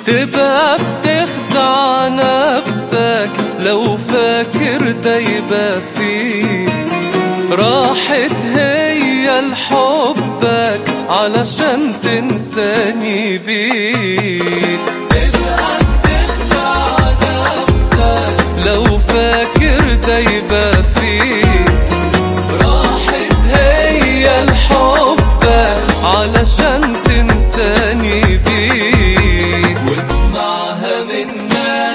تبقى بتخدع نفسك لو فاكر ده يبقى فيك راحت هي لحبك علشان تنساني بيك تبقى بتخدع نفسك لو فاكر ده يبقى فيك راحت هي لحبك علشان تنساني بيك واسمعها مننا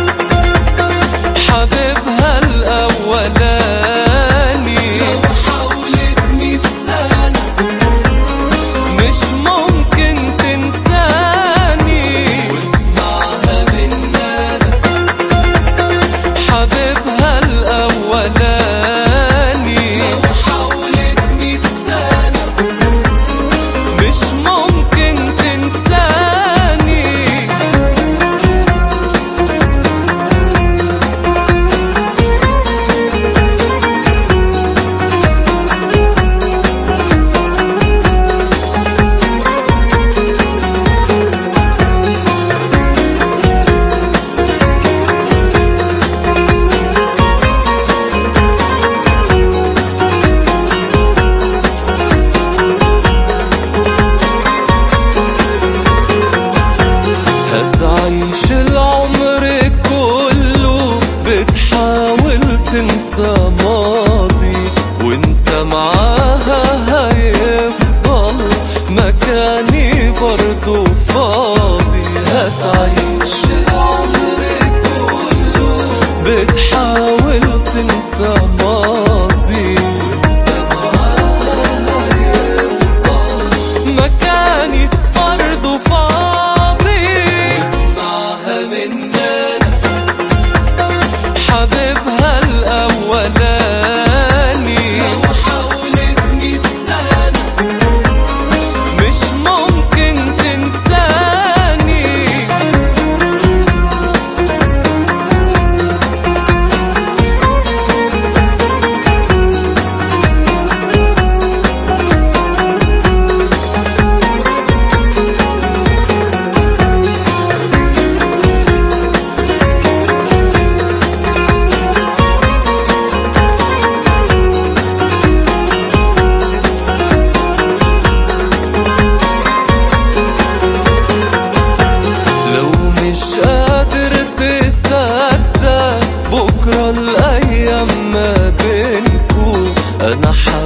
حبيبها الأولاني لو حاولت مية سنة مش ممكن تنساني واسمعها مننا حبيبها الأولاني لو حاولت مية سنة مش ممكن تنساني هتعيش العمر كله بتحاول تنسى ماضي وانت معاها هيفضل مكاني برضو فاضي هتعيش العمر كله بتحاول تنسى ماضي وانت معاها هيفضل مكاني برضو فاضي اسمعها مننا حبيبها الأولاني لو حاولت مية سنة مش ممكن تنساني لو مش قادر تصدق بكرة الأيام ما بينكو أنا حاسس